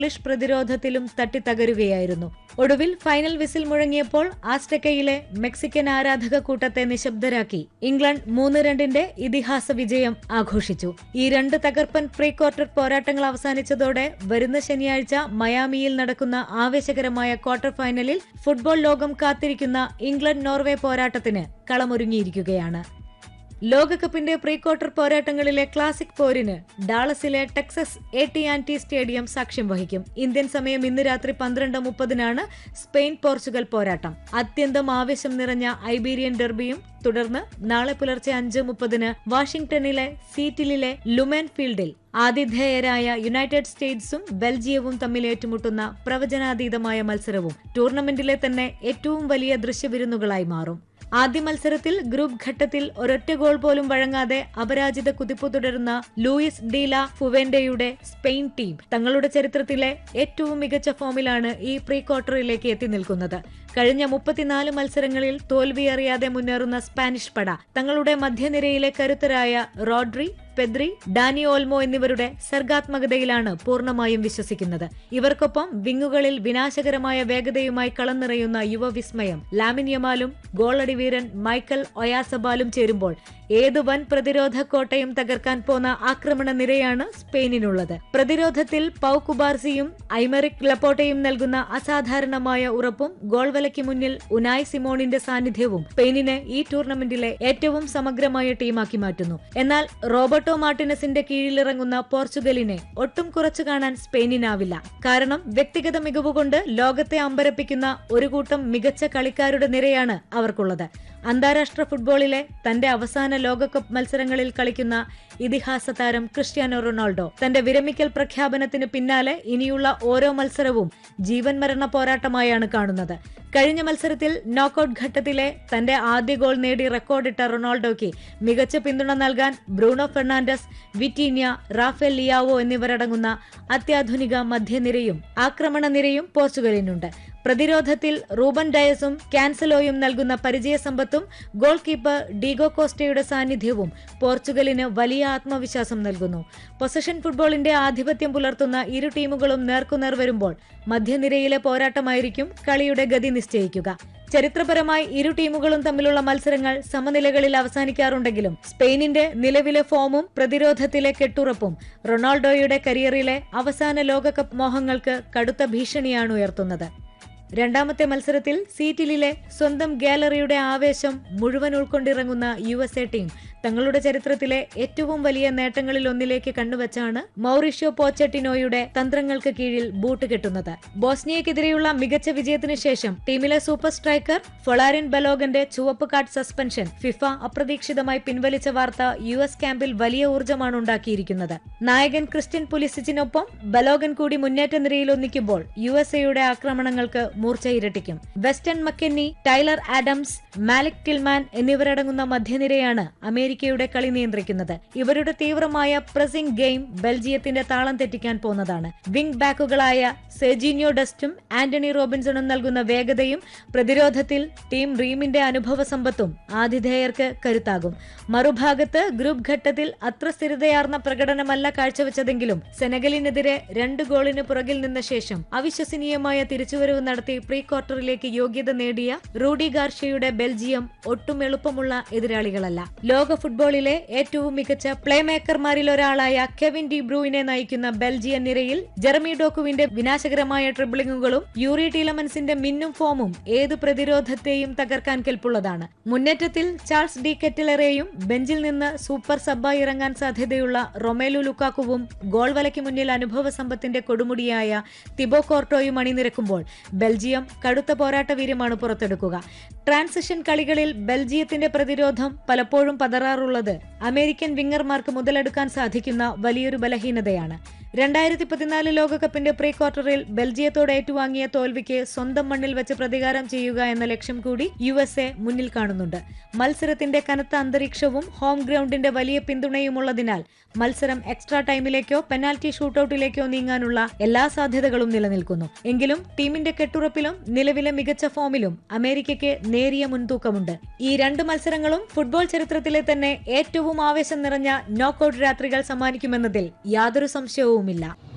English പ്രതിരോധത്തിലും തട്ടിത്തകരുകയായിരുന്നു ഒടുവിൽ ഫൈനൽ വിസിൽ മുഴങ്ങിയപ്പോൾ ആസ്റ്റക്കയിലെ മെക്സിക്കൻ ആരാധക കൂട്ടത്തെ നിശബ്ദരാക്കി ഇംഗ്ലണ്ട് മൂന്ന് രണ്ടിന്റെ ഇതിഹാസ വിജയം ആഘോഷിച്ചു ഈ രണ്ട് തകർപ്പൻ പ്രീ ക്വാർട്ടർ പോരാട്ടങ്ങൾ അവസാനിച്ചതോടെ വരുന്ന ശനിയാഴ്ച മയാമിയിൽ നടക്കുന്ന ആവേശകരമായ ക്വാർട്ടർ ഫൈനലിൽ ഫുട്ബോൾ ലോകം കാത്തിരിക്കുന്ന ഇംഗ്ലണ്ട് നോർവേ പോരാട്ടത്തിന് കളമൊരുങ്ങിയിരിക്കുകയാണ് ലോകകപ്പിന്റെ പ്രീ ക്വാർട്ടർ പോരാട്ടങ്ങളിലെ ക്ലാസിക് പോരിന് ഡാളസിലെ Texas A T and T stadium സാക്ഷ്യം വഹിക്കും ഇന്ത്യൻ സമയം ഇന്ന് രാത്രി പന്ത്രണ്ട് മുപ്പതിനാണ് സ്പെയിൻ പോർച്ചുഗൽ പോരാട്ടം അത്യന്തം ആവേശം നിറഞ്ഞ ഐബീരിയൻ ഡെർബിയും തുടർന്ന് നാളെ പുലർച്ചെ അഞ്ച് മുപ്പതിന് വാഷിംഗ്ടണിലെ സീറ്റിലിലെ ലുമൻ ഫീൽഡിൽ ആതിഥേയരായ യുണൈറ്റഡ് സ്റ്റേറ്റ്സും ബെൽജിയവും തമ്മിൽ ഏറ്റുമുട്ടുന്ന പ്രവചനാതീതമായ മത്സരവും ടൂർണമെന്റിലെ തന്നെ ഏറ്റവും വലിയ ദൃശ്യവിരുന്നുകളായി മാറും ആദ്യ മത്സരത്തിൽ ഗ്രൂപ്പ് ഘട്ടത്തിൽ ഒരൊറ്റ ഗോൾ പോലും വഴങ്ങാതെ അപരാജിത കുതിപ്പ് തുടരുന്ന ലൂയിസ് ഡീല ഫുവെന്റയുടെ സ്പെയിൻ ടീം തങ്ങളുടെ ചരിത്രത്തിലെ ഏറ്റവും മികച്ച ഫോമിലാണ് ഈ പ്രീ ക്വാർട്ടറിലേക്ക് എത്തി നിൽക്കുന്നത് കഴിഞ്ഞ മുപ്പത്തിനാല് മത്സരങ്ങളിൽ തോൽവി അറിയാതെ മുന്നേറുന്ന സ്പാനിഷ് പട തങ്ങളുടെ മധ്യനിരയിലെ കരുത്തരായ റോഡ്രി പെദ്രി ഡാനി ഓൽമോ എന്നിവരുടെ സർഗാത്മകതയിലാണ് പൂർണ്ണമായും വിശ്വസിക്കുന്നത് ഇവർക്കൊപ്പം വിങ്ങുകളിൽ വിനാശകരമായ വേഗതയുമായി കളം നിറയുന്ന യുവവിസ്മയം ലാമിൻ യമാലും ഗോളടി വീരൻ മൈക്കൽ ഒയാസബാലും ചേരുമ്പോൾ ഏത് വൻ പ്രതിരോധ കോട്ടയും തകർക്കാൻ പോന്ന ആക്രമണ നിരയാണ് സ്പെയിനിനുള്ളത് പ്രതിരോധത്തിൽ പൗ കുബാർസിയും ഐമറിക് ലപ്പോട്ടയും നൽകുന്ന അസാധാരണമായ ഉറപ്പും ഗോൾ വലയ്ക്ക് മുന്നിൽ ഉനായ് സിമോണിന്റെ സാന്നിധ്യവും സ്പെയിനിനെ ഈ ടൂർണമെന്റിലെ ഏറ്റവും സമഗ്രമായ ടീമാക്കി മാറ്റുന്നു എന്നാൽ റോബർട്ടോ മാർട്ടിനസിന്റെ കീഴിലിറങ്ങുന്ന പോർച്ചുഗലിനെ ഒട്ടും കുറച്ചു കാണാൻ സ്പെയിനിനാവില്ല കാരണം വ്യക്തിഗത മികവുകൊണ്ട് ലോകത്തെ അമ്പരപ്പിക്കുന്ന ഒരു കൂട്ടം മികച്ച കളിക്കാരുടെ നിരയാണ് അവർക്കുള്ളത് അന്താരാഷ്ട്ര ഫുട്ബോളിലെ തന്റെ അവസാന ലോകകപ്പ് മത്സരങ്ങളിൽ കളിക്കുന്ന ഇതിഹാസ താരം ക്രിസ്ത്യാനോ റൊണാൾഡോ തന്റെ വിരമിക്കൽ പ്രഖ്യാപനത്തിന് പിന്നാലെ ഇനിയുള്ള ഓരോ മത്സരവും ജീവൻ മരണ പോരാട്ടമായാണ് കാണുന്നത് കഴിഞ്ഞ മത്സരത്തിൽ നോക്കൌട്ട് ഘട്ടത്തിലെ തന്റെ ആദ്യ ഗോൾ നേടി റെക്കോർഡിട്ട റൊണാൾഡോയ്ക്ക് മികച്ച പിന്തുണ നൽകാൻ Bruno Fernandes Vitinha Rafael Leao എന്നിവരടങ്ങുന്ന അത്യാധുനിക മധ്യനിരയും ആക്രമണ നിരയും പോർച്ചുഗലിനുണ്ട് പ്രതിരോധത്തിൽ റൂബൻ ഡയസും ക്യാൻസലോയും നൽകുന്ന പരിചയസമ്പത്തും ഗോൾ കീപ്പർ ഡീഗോ കോസ്റ്റയുടെ സാന്നിധ്യവും പോർച്ചുഗലിന് വലിയ ആത്മവിശ്വാസം നൽകുന്നു പൊസഷൻ ഫുട്ബോളിന്റെ ആധിപത്യം പുലർത്തുന്ന ഇരു ടീമുകളും നേർക്കുനേർ വരുമ്പോൾ മധ്യനിരയിലെ പോരാട്ടമായിരിക്കും കളിയുടെ ഗതി നിശ്ചയിക്കുക ചരിത്രപരമായി ഇരു ടീമുകളും തമ്മിലുള്ള മത്സരങ്ങൾ സമനിലകളിൽ അവസാനിക്കാറുണ്ടെങ്കിലും സ്പെയിനിന്റെ നിലവിലെ ഫോമും പ്രതിരോധത്തിലെ കെട്ടുറപ്പും റൊണാൾഡോയുടെ കരിയറിലെ അവസാന ലോകകപ്പ് മോഹങ്ങൾക്ക് കടുത്ത ഭീഷണിയാണ് ഉയർത്തുന്നത് രണ്ടാമത്തെ മത്സരത്തിൽ സീറ്റിലിലെ സ്വന്തം ഗാലറിയുടെ ആവേശം മുഴുവൻ ഉൾക്കൊണ്ടിറങ്ങുന്ന യു എസ് എ ടീം തങ്ങളുടെ ചരിത്രത്തിലെ ഏറ്റവും വലിയ നേട്ടങ്ങളിൽ ഒന്നിലേക്ക് കണ്ണുവച്ചാണ് മൗറിഷ്യോ പോച്ചറ്റിനോയുടെ തന്ത്രങ്ങൾക്ക് കീഴിൽ ബൂട്ട് കെട്ടുന്നത് ബോസ്നിയക്കെതിരെയുള്ള മികച്ച വിജയത്തിനു ശേഷം ടീമിലെ സൂപ്പർ സ്ട്രൈക്കർ ഫൊളാരിൻ ബലോഗന്റെ ചുവപ്പ് കാർഡ് സസ്പെൻഷൻ ഫിഫ അപ്രതീക്ഷിതമായി പിൻവലിച്ച വാർത്ത യു എസ് ക്യാമ്പിൽ വലിയ ഊർജ്ജമാണ് ഉണ്ടാക്കിയിരിക്കുന്നത് നായകൻ ക്രിസ്ത്യൻ പുലിസിച്ചിനൊപ്പം ബലോഗൻ കൂടി മുന്നേറ്റ നിരയിൽ ഒന്നിക്കുമ്പോൾ യു എസ് എയുടെ ആക്രമണങ്ങൾക്ക് മൂർച്ച ഇരട്ടിക്കും Weston McKennie Tyler Adams Malik Tillman എന്നിവരടങ്ങുന്ന മധ്യനിരയാണ് അമേരിക്കയുടെ കളി നിയന്ത്രിക്കുന്നത് ഇവരുടെ തീവ്രമായ പ്രസിംഗ് ഗെയിം ബെൽജിയത്തിന്റെ താളം തെറ്റിക്കാൻ പോന്നതാണ് വിംഗ് ബാക്കുകളായ സെജിനിയോ ഡസ്റ്റും ആന്റണി റോബിൻസണും നൽകുന്ന വേഗതയും പ്രതിരോധത്തിൽ ടീം റീമിന്റെ അനുഭവ സമ്പത്തും ആതിഥേയർക്ക് കരുത്താകും മറുഭാഗത്ത് ഗ്രൂപ്പ് ഘട്ടത്തിൽ അത്ര സ്ഥിരതയാർന്ന പ്രകടനമല്ല കാഴ്ചവെച്ചതെങ്കിലും സെനഗലിനെതിരെ രണ്ട് ഗോളിന് പുറകിൽ നിന്ന ശേഷം അവിശ്വസനീയമായ തിരിച്ചുവരവ് നടത്തി പ്രീ ക്വാർട്ടറിലേക്ക് യോഗ്യത നേടിയ റൂഡി ഗാർഷ്യയുടെ ബെൽജിയം ഒട്ടും എളുപ്പമുള്ള എതിരാളികളല്ല ലോക ഫുട്ബോളിലെ ഏറ്റവും മികച്ച പ്ലേ മേക്കർമാരിൽ ഒരാളായ കെവിൻ ഡി ബ്രൂയിനെ നയിക്കുന്ന ബെൽജിയൻ നിരയിൽ ജെറമി ഡോക്കുവിന്റെ വിനാശകരമായ ട്രിബിളിങ്ങുകളും യൂറി ടീലമൻസിന്റെ മിന്നും ഫോമും ഏത് പ്രതിരോധത്തെയും തകർക്കാൻ കെൽപ്പുള്ളതാണ് മുന്നേറ്റത്തിൽ ചാൾസ് ഡി കെറ്റിലറേയും ബെഞ്ചിൽ നിന്ന് സൂപ്പർ സബ്ബായി ഇറങ്ങാൻ സാധ്യതയുള്ള റൊമേലു ലുക്കാക്കുവും ഗോൾ വലയ്ക്ക് മുന്നിൽ അനുഭവ സമ്പത്തിന്റെ കൊടുമുടിയായ തിബോ കോർട്ടോയും അണിനിരക്കുമ്പോൾ ബെൽജിയം കടുത്ത പോരാട്ട വീര്യമാണ് പുറത്തെടുക്കുക ട്രാൻസിഷൻ കളികളിൽ ബെൽജിയത്തിന്റെ പ്രതിരോധം പലപ്പോഴും പതറാറുള്ളത് അമേരിക്കൻ വിങ്ങർമാർക്ക് മുതലെടുക്കാൻ സാധിക്കുന്ന വലിയൊരു ബലഹീനതയാണ് രണ്ടായിരത്തി പതിനാല് ലോകകപ്പിന്റെ പ്രീ ക്വാർട്ടറിൽ ബെൽജിയത്തോട് ഏറ്റുവാങ്ങിയ തോൽവിക്ക് സ്വന്തം മണ്ണിൽ വെച്ച് പ്രതികാരം ചെയ്യുക എന്ന ലക്ഷ്യം കൂടി യു എസ് എ മുന്നിൽ കാണുന്നുണ്ട് മത്സരത്തിന്റെ കനത്ത അന്തരീക്ഷവും ഹോം ഗ്രൗണ്ടിന്റെ വലിയ പിന്തുണയുമുള്ളതിനാൽ മത്സരം എക്സ്ട്രാ ടൈമിലേക്കോ പെനാൽറ്റി ഷൂട്ടൌട്ടിലേക്കോ നീങ്ങാനുള്ള എല്ലാ സാധ്യതകളും നിലനിൽക്കുന്നു എങ്കിലും ടീമിന്റെ കെട്ടുറപ്പിലും നിലവിലെ മികച്ച ഫോമിലും അമേരിക്കയ്ക്ക് നേരിയ മുൻതൂക്കമുണ്ട് ഈ രണ്ട് മത്സരങ്ങളും ഫുട്ബോൾ ചരിത്രത്തിലെ തന്നെ ഏറ്റവും ആവേശം നിറഞ്ഞ നോക്കൌട്ട് രാത്രികൾ സമ്മാനിക്കുമെന്നതിൽ യാതൊരു സംശയവുമില്ല